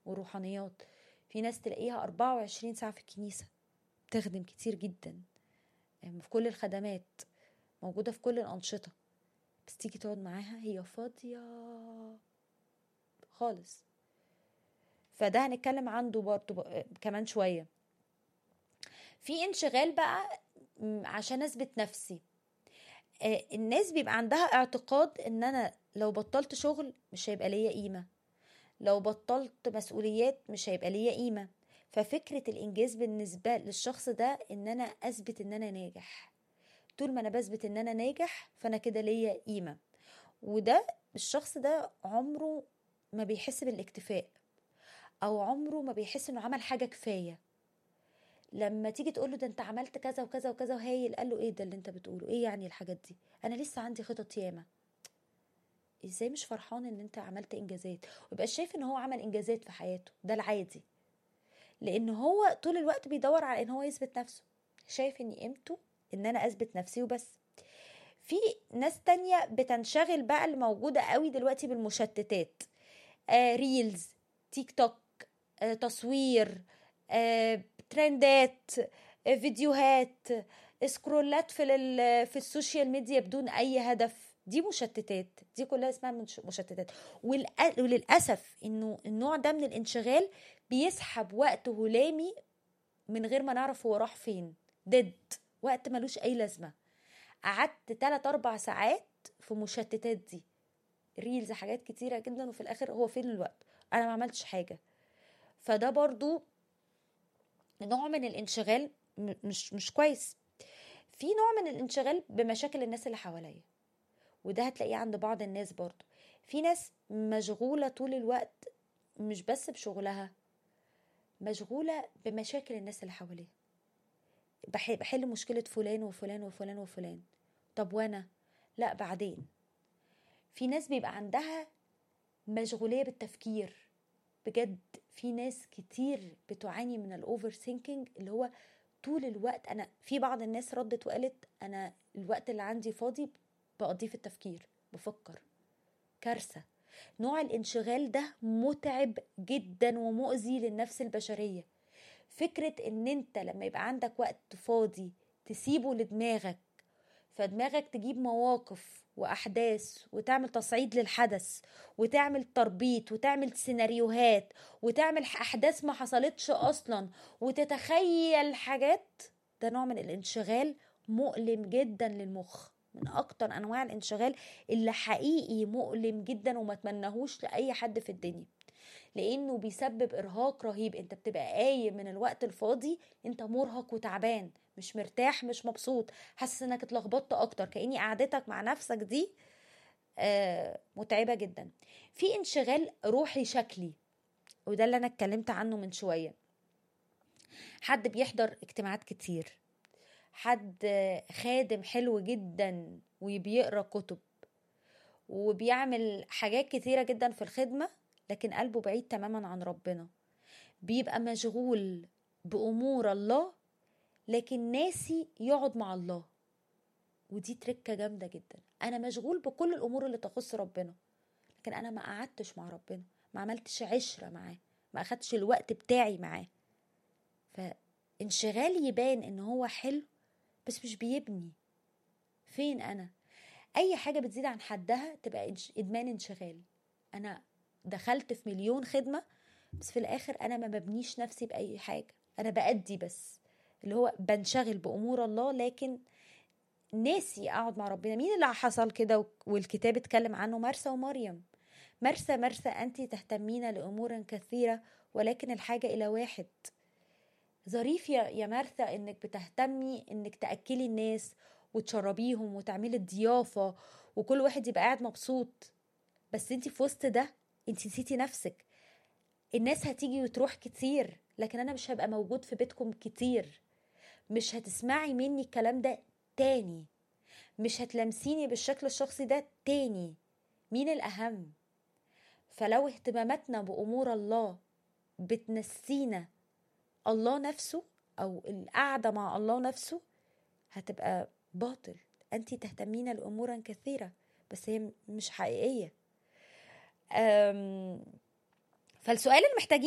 والروحانيات في ناس تلاقيها 24 ساعة في الكنيسة بتخدم كتير جدا يعني في كل الخدمات موجودة في كل الأنشطة بس تيجي تقعد معاها هي فاضية خالص فده هنتكلم عنده برضه ب- كمان شوية في انشغال بقى م، عشان اثبت نفسي آه، الناس بيبقى عندها اعتقاد ان انا لو بطلت شغل مش هيبقى ليا قيمة لو بطلت مسؤوليات مش هيبقى ليا قيمة ففكرة الانجاز بالنسبة للشخص ده ان انا اثبت ان انا ناجح طول ما انا بثبت ان انا ناجح فانا كده ليا قيمة وده الشخص ده عمره ما بيحس بالاكتفاء او عمره ما بيحس انه عمل حاجة كفاية لما تيجي تقول له ده انت عملت كذا وكذا وكذا وهايل قال له ايه ده اللي انت بتقوله ايه يعني الحاجات دي انا لسه عندي خطط ياما ازاي مش فرحان ان انت عملت انجازات ويبقى شايف ان هو عمل انجازات في حياته ده العادي لان هو طول الوقت بيدور على ان هو يثبت نفسه شايف ان قيمته ان انا اثبت نفسي وبس في ناس تانية بتنشغل بقى اللي موجودة قوي دلوقتي بالمشتتات آه ريلز تيك توك آه تصوير آه ترندات آه فيديوهات سكرولات في ال- في السوشيال ميديا بدون اي هدف دي مشتتات دي كلها اسمها منش- مشتتات والأ- وللاسف انه النوع ده من الانشغال بيسحب وقت هلامي من غير ما نعرف هو راح فين ديد وقت ملوش اي لازمه قعدت 3 4 ساعات في مشتتات دي ريلز حاجات كتيره جدا وفي الاخر هو فين الوقت انا ما عملتش حاجه فده برضو نوع من الانشغال م- مش مش كويس في نوع من الانشغال بمشاكل الناس اللي حواليا وده هتلاقيه عند بعض الناس برضو في ناس مشغولة طول الوقت مش بس بشغلها مشغولة بمشاكل الناس اللي حواليها بح- بحل مشكلة فلان وفلان وفلان وفلان طب وانا لا بعدين في ناس بيبقى عندها مشغولية بالتفكير بجد في ناس كتير بتعاني من الاوفر ثينكينج اللي هو طول الوقت انا في بعض الناس ردت وقالت انا الوقت اللي عندي فاضي بقضيه في التفكير بفكر كارثة نوع الانشغال ده متعب جدا ومؤذي للنفس البشرية فكرة ان انت لما يبقى عندك وقت فاضي تسيبه لدماغك فدماغك تجيب مواقف واحداث وتعمل تصعيد للحدث وتعمل تربيط وتعمل سيناريوهات وتعمل احداث ما حصلتش اصلا وتتخيل حاجات ده نوع من الانشغال مؤلم جدا للمخ من اكتر انواع الانشغال اللي حقيقي مؤلم جدا وما اتمنهوش لاي حد في الدنيا لانه بيسبب ارهاق رهيب انت بتبقى قايم من الوقت الفاضي انت مرهق وتعبان مش مرتاح مش مبسوط حاسس انك اتلخبطت اكتر كاني قعدتك مع نفسك دي آه متعبه جدا في انشغال روحي شكلي وده اللي انا اتكلمت عنه من شويه حد بيحضر اجتماعات كتير حد خادم حلو جدا وبيقرا كتب وبيعمل حاجات كتيره جدا في الخدمه لكن قلبه بعيد تماما عن ربنا بيبقى مشغول بامور الله لكن ناسي يقعد مع الله ودي تركه جامده جدا انا مشغول بكل الامور اللي تخص ربنا لكن انا ما قعدتش مع ربنا ما عملتش عشره معاه ما اخدتش الوقت بتاعي معاه فانشغال يبان ان هو حلو بس مش بيبني فين انا اي حاجه بتزيد عن حدها تبقى إنش- ادمان انشغال انا دخلت في مليون خدمه بس في الاخر انا ما ببنيش نفسي باي حاجه انا بأدي بس اللي هو بنشغل بامور الله لكن ناسي اقعد مع ربنا مين اللي حصل كده والكتاب اتكلم عنه مرسى ومريم مرسى مرسى انت تهتمين لامور كثيره ولكن الحاجه الى واحد ظريف يا يا مرثى انك بتهتمي انك تاكلي الناس وتشربيهم وتعملي الضيافه وكل واحد يبقى قاعد مبسوط بس انت في وسط ده انت نسيتي نفسك الناس هتيجي وتروح كتير لكن انا مش هبقى موجود في بيتكم كتير مش هتسمعي مني الكلام ده تاني مش هتلمسيني بالشكل الشخصي ده تاني مين الاهم فلو اهتماماتنا بامور الله بتنسينا الله نفسه او القعده مع الله نفسه هتبقى باطل انت تهتمين لامور كثيره بس هي مش حقيقيه أم، فالسؤال اللي محتاجين